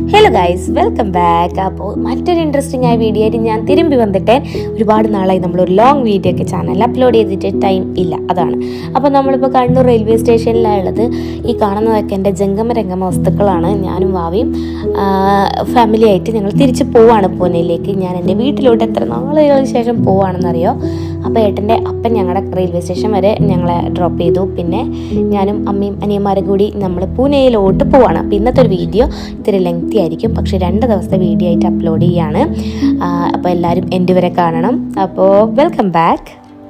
Hello guys welcome back അപ്പോൾ മറ്റൊരു interesting ആയ വീഡിയോ ആയിട്ട് ഞാൻ തിരുമ്പി വന്നിട്ട് ഒരുപാട് നാളായി നമ്മളൊരു ലോങ് വീഡിയോ ഒക്കെ ചാനൽ അപ്ലോഡ് ചെയ്തിട്ട് ടൈം ഇല്ല അതാണ് അപ്പോൾ നമ്മളിപ്പോൾ കണ്ണൂർ റെയിൽവേ സ്റ്റേഷനിലുള്ളത് ഈ കാണുന്നതൊക്കെ എൻ്റെ ജംഗമരംഗമ വസ്തുക്കളാണ് ഞാനും വാവിയും ഫാമിലി ആയിട്ട് ഞങ്ങൾ തിരിച്ച് പോവാണ് പൂനെയിലേക്ക് ഞാൻ എൻ്റെ വീട്ടിലോട്ട് എത്ര നാളുകൾക്ക് ശേഷം പോവാണെന്നറിയോ അപ്പോൾ ഏട്ടൻ്റെ അപ്പൻ ഞങ്ങളുടെ റെയിൽവേ സ്റ്റേഷൻ വരെ ഞങ്ങളെ ഡ്രോപ്പ് ചെയ്തു പിന്നെ ഞാനും അമ്മയും അനിയന്മാരും കൂടി നമ്മൾ പൂനെയിലോട്ട് പോവാണ് അപ്പോൾ ഇന്നത്തെ ഒരു വീഡിയോ ഇത്തിരി ലെങ്തി ആയിരിക്കും പക്ഷേ രണ്ട് ദിവസത്തെ വീഡിയോ ആയിട്ട് അപ്ലോഡ് ചെയ്യാണ് അപ്പോൾ എല്ലാവരും എൻ്റെ വരെ കാണണം അപ്പോൾ വെൽക്കം ബാക്ക്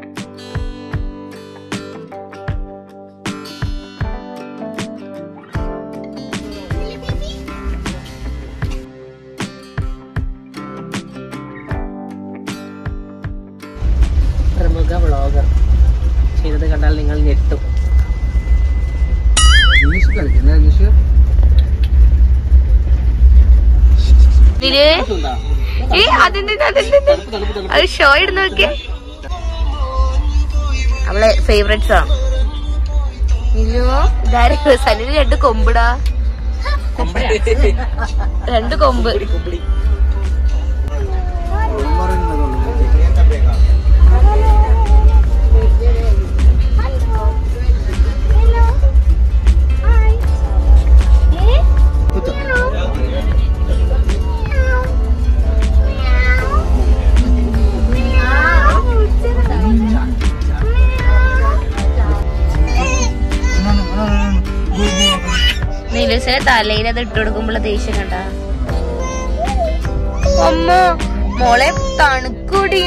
പ്രമുഖ വ്ളോഗർ ചെയ്തത് കണ്ടാൽ നിങ്ങൾ ഞെട്ടും ഇംഗ്ലീഷ് കളിക്കുന്നത് ഇംഗ്ലീഷ് അത് ഷോ ഇടുന്ന നോക്കിയേ അവളെ ഫേവറേറ്റ്സ് ആണ് ഇതാരും സനിന് രണ്ട് കൊമ്പിടാ രണ്ട് കൊമ്പ് നീലൂസിനെ തലയിൽ അത് ഇട്ട് കൊടുക്കുമ്പോൾ ദേഷ്യം കണ്ട അമ്മ മോളെ തണുക്കൂടി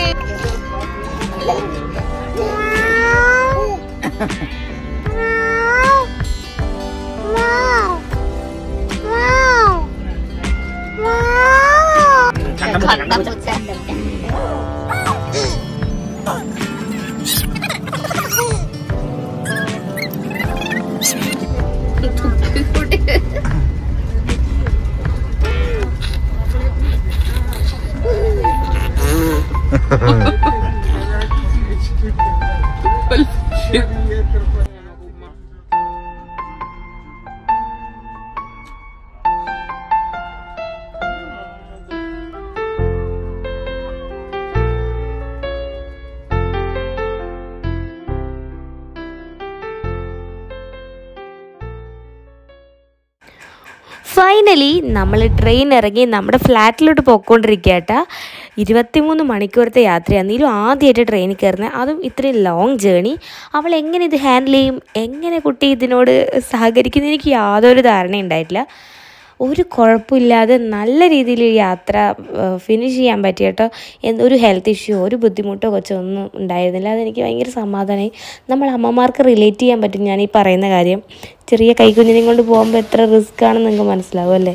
ഫൈനലി നമ്മൾ ട്രെയിൻ ഇറങ്ങി നമ്മുടെ ഫ്ലാറ്റിലോട്ട് പോയിക്കൊണ്ടിരിക്കുക കേട്ടാ ഇരുപത്തിമൂന്ന് മണിക്കൂറത്തെ യാത്രയാണ് നീലും ആദ്യമായിട്ട് ട്രെയിനിൽ കയറുന്നത് അതും ഇത്രയും ലോങ് ജേണി അവൾ എങ്ങനെ ഇത് ഹാൻഡിൽ ചെയ്യും എങ്ങനെ കുട്ടി ഇതിനോട് സഹകരിക്കുന്ന എനിക്ക് യാതൊരു ധാരണ ഉണ്ടായിട്ടില്ല ഒരു കുഴപ്പമില്ലാതെ നല്ല രീതിയിൽ ഈ യാത്ര ഫിനിഷ് ചെയ്യാൻ പറ്റി കേട്ടോ എന്ത് ഒരു ഹെൽത്ത് ഇഷ്യൂ ഒരു ബുദ്ധിമുട്ടോ കൊച്ചോ ഒന്നും ഉണ്ടായിരുന്നില്ല അതെനിക്ക് ഭയങ്കര സമാധാനമായി നമ്മൾ അമ്മമാർക്ക് റിലേറ്റ് ചെയ്യാൻ പറ്റും ഞാൻ ഈ പറയുന്ന കാര്യം ചെറിയ കൈക്കുഞ്ഞിനെയും കൊണ്ട് പോകുമ്പോൾ എത്ര റിസ്ക് ആണെന്ന് നിങ്ങൾക്ക് മനസ്സിലാവും അല്ലേ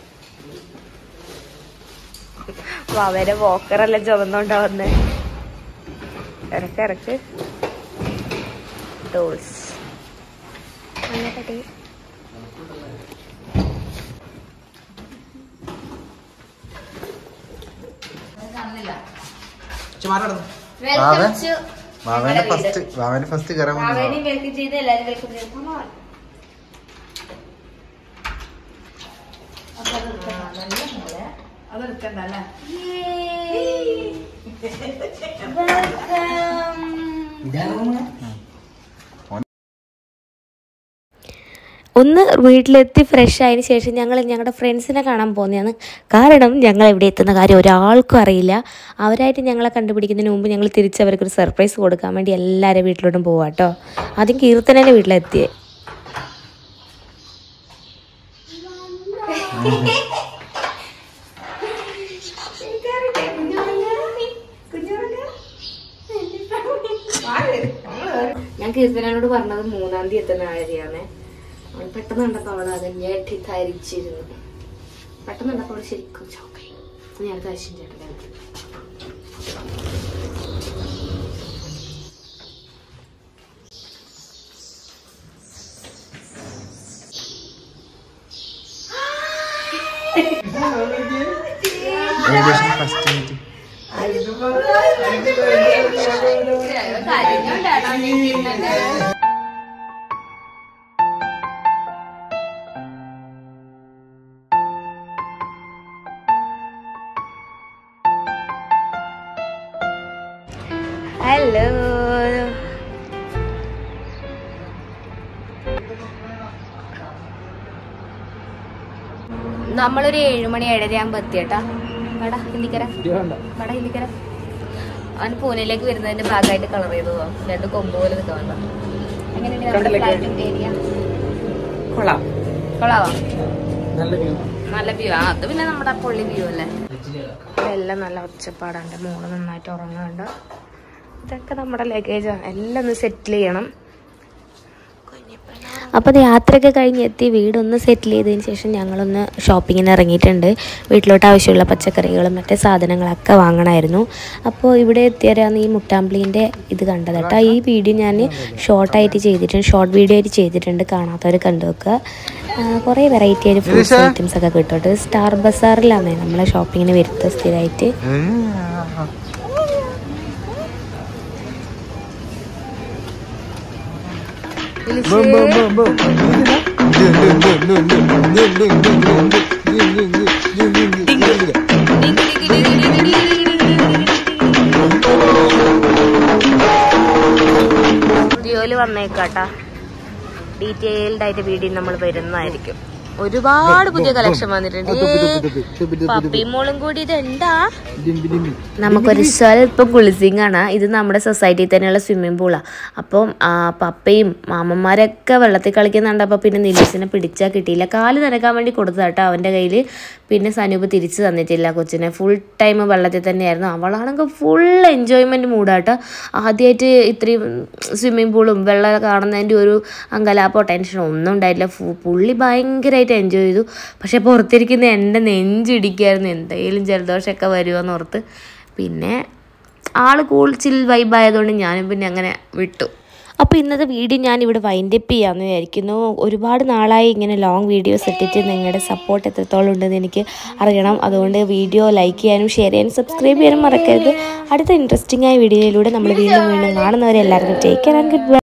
അവരെ വോക്കറല്ല ചുവന്നോണ്ടാ വന്നേ ഇറക്ക് ഇറക്ക് ഡോൾസ് വാവൻ വാവനെ ഫസ്റ്റ് വാവന് ഫസ്റ്റ് കയറാൻ വന്നു വെൽക്കം ചെയ്ത് എല്ലാരും വെൽക്കം ചെയ്ത് Come on. ഒന്ന് വീട്ടിലെത്തി ഫ്രഷ് ആയതിനു ശേഷം ഞങ്ങൾ ഞങ്ങളുടെ ഫ്രണ്ട്സിനെ കാണാൻ പോകുന്നതാണ് കാരണം ഞങ്ങൾ ഇവിടെ എത്തുന്ന കാര്യം ഒരാൾക്കും അറിയില്ല അവരായിട്ട് ഞങ്ങളെ കണ്ടുപിടിക്കുന്നതിന് മുമ്പ് ഞങ്ങൾ തിരിച്ച് അവർക്കൊരു സർപ്രൈസ് കൊടുക്കാൻ വേണ്ടി എല്ലാവരും വീട്ടിലോട്ടും പോവാം കേട്ടോ ആദ്യം കീർത്തനൻ്റെ വീട്ടിലെത്തിയേ ഞാൻ കീർത്തനോട് പറഞ്ഞത് മൂന്നാം തീയതി എത്തുന്ന കാര്യമാണ് അവൾ പെട്ടെന്ന് കണ്ടപ്പോ അവൾ അത് ഞെട്ടി ധരിച്ചിരുന്നു പെട്ടെന്ന് കണ്ടപ്പോ അവൾ ശരിക്കും ചോക്കായി ഞാൻ അടുത്ത ആഴ്ച ചേട്ടൻ ഏകദേശം ഫസ്റ്റ് മിനിറ്റ് നമ്മളൊരു ഏഴുമണി ഏഴര ആകുമ്പോൾ എത്തിയട്ടാ വട ഹിന്ദിക്കര വട ഹിന്ദിക്കര അവൻ പൂനെയിലേക്ക് വരുന്നതിന്റെ ഭാഗമായിട്ട് കളർ ചെയ്തതോ രണ്ട് കൊമ്പ് പോലെ നിൽക്കാൻ എങ്ങനെയുണ്ട് നമ്മുടെ ഫ്ലാറ്റും ഏരിയ കൊള്ളാം കൊള്ളാവാ നല്ല വ്യൂ നല്ല വ്യൂ ആ അത് പിന്നെ നമ്മുടെ പൊള്ളി വ്യൂ അല്ലേ എല്ലാം നല്ല ഒച്ചപ്പാടുണ്ട് മോള് നന്നായിട്ട് ഉറങ്ങുന്നുണ്ട് ഇതൊക്കെ നമ്മുടെ ലഗേജാണ് എല്ലാം ഒന്ന് സെറ്റിൽ ചെയ്യണം അപ്പോൾ അത് യാത്രയൊക്കെ കഴിഞ്ഞ് എത്തി വീടൊന്ന് സെറ്റിൽ ചെയ്തതിന് ശേഷം ഞങ്ങളൊന്ന് ഷോപ്പിങ്ങിന് ഇറങ്ങിയിട്ടുണ്ട് വീട്ടിലോട്ട് ആവശ്യമുള്ള പച്ചക്കറികളും മറ്റേ സാധനങ്ങളൊക്കെ വാങ്ങണമായിരുന്നു അപ്പോൾ ഇവിടെ എത്തിയവരാണ് ഈ മുട്ടാമ്പിളീൻ്റെ ഇത് കണ്ടത് കേട്ടോ ഈ വീഡിയോ ഞാൻ ഷോർട്ടായിട്ട് ചെയ്തിട്ടുണ്ട് ഷോർട്ട് വീഡിയോ ആയിട്ട് ചെയ്തിട്ടുണ്ട് കാണാത്തവർ കണ്ടു വെക്കുക ആ, കുറേ വെറൈറ്റി ആയിട്ട് ഫ്രൂട്ട്സ് ഐറ്റംസ് ഒക്കെ കിട്ടും സ്റ്റാർ ബസാറിലാണ് നമ്മളെ ഷോപ്പിങ്ങിന് വരുന്നത് സ്ഥിരമായിട്ട് സ്റ്റുഡിയോയിൽ വന്നേക്കാട്ടാ ഡീറ്റെയിൽഡ് ആയിട്ട് വീഡിയോ നമ്മൾ വരുന്നതായിരിക്കും ഒരുപാട് പുതിയ കളക്ഷൻ വന്നിട്ടുണ്ട് പപ്പിയും മോളും കൂടി ഇത് എന്താ നമുക്കൊരു സ്വല്പം കുളിസിങ് ആണ് ഇത് നമ്മുടെ സൊസൈറ്റിയിൽ തന്നെയുള്ള സ്വിമ്മിംഗ് പൂളാണ് അപ്പം ആ, പപ്പയും മാമന്മാരൊക്കെ വെള്ളത്തിൽ കളിക്കുന്നുണ്ട് അപ്പോൾ പിന്നെ നിലീസിനെ പിടിച്ചാൽ കിട്ടിയില്ല കാല് നനക്കാൻ വേണ്ടി കൊടുത്തതാ കേട്ടോ അവൻ്റെ കയ്യിൽ പിന്നെ സനൂപ് തിരിച്ചു തന്നിട്ടില്ല കൊച്ചിനെ ഫുൾ ടൈം വെള്ളത്തിൽ തന്നെയായിരുന്നു അവളാണെങ്കിൽ ഫുൾ എൻജോയ്മെൻറ്റ് മൂടാട്ടോ ആദ്യമായിട്ട് ഇത്രയും സ്വിമ്മിംഗ് പൂളും വെള്ളം കാണുന്നതിൻ്റെ ഒരു അങ്കലാപ്പോ ടെൻഷനോ ഒന്നും ഉണ്ടായില്ല ഫു- പുള്ളി ഭയങ്കരമായിട്ട് എൻജോയ് ചെയ്തു പക്ഷെ പുറത്തിരിക്കുന്ന എൻ്റെ നെഞ്ചിടിക്കായിരുന്നു എന്തെങ്കിലും ജലദോഷമൊക്കെ വരുമോയെന്ന് ഓർത്ത് പിന്നെ ആൾ കൂൾ ചിൽ വൈബ് ആയതുകൊണ്ട് ഞാനും പിന്നെ അങ്ങനെ വിട്ടു അപ്പോൾ ഇന്നത്തെ വീഡിയോ ഞാൻ ഇവിടെ വൈൻഡപ്പ് ചെയ്യാമെന്ന് വിചാരിക്കുന്നു ഒരുപാട് നാളായി ഇങ്ങനെ ലോങ് വീഡിയോസ് ഇട്ടിട്ട് നിങ്ങളുടെ സപ്പോർട്ട് എത്രത്തോളം ഉണ്ടെന്ന് എനിക്ക് അറിയണം അതുകൊണ്ട് വീഡിയോ ലൈക്ക് ചെയ്യാനും ഷെയർ ചെയ്യാനും സബ്സ്ക്രൈബ് ചെയ്യാനും മറക്കരുത് അടുത്ത ഇൻട്രസ്റ്റിംഗ് ആയ വീഡിയോയിലൂടെ നമ്മൾ വീണ്ടും വീണ്ടും കാണുന്നവരെ എല്ലാവർക്കും take care and good bye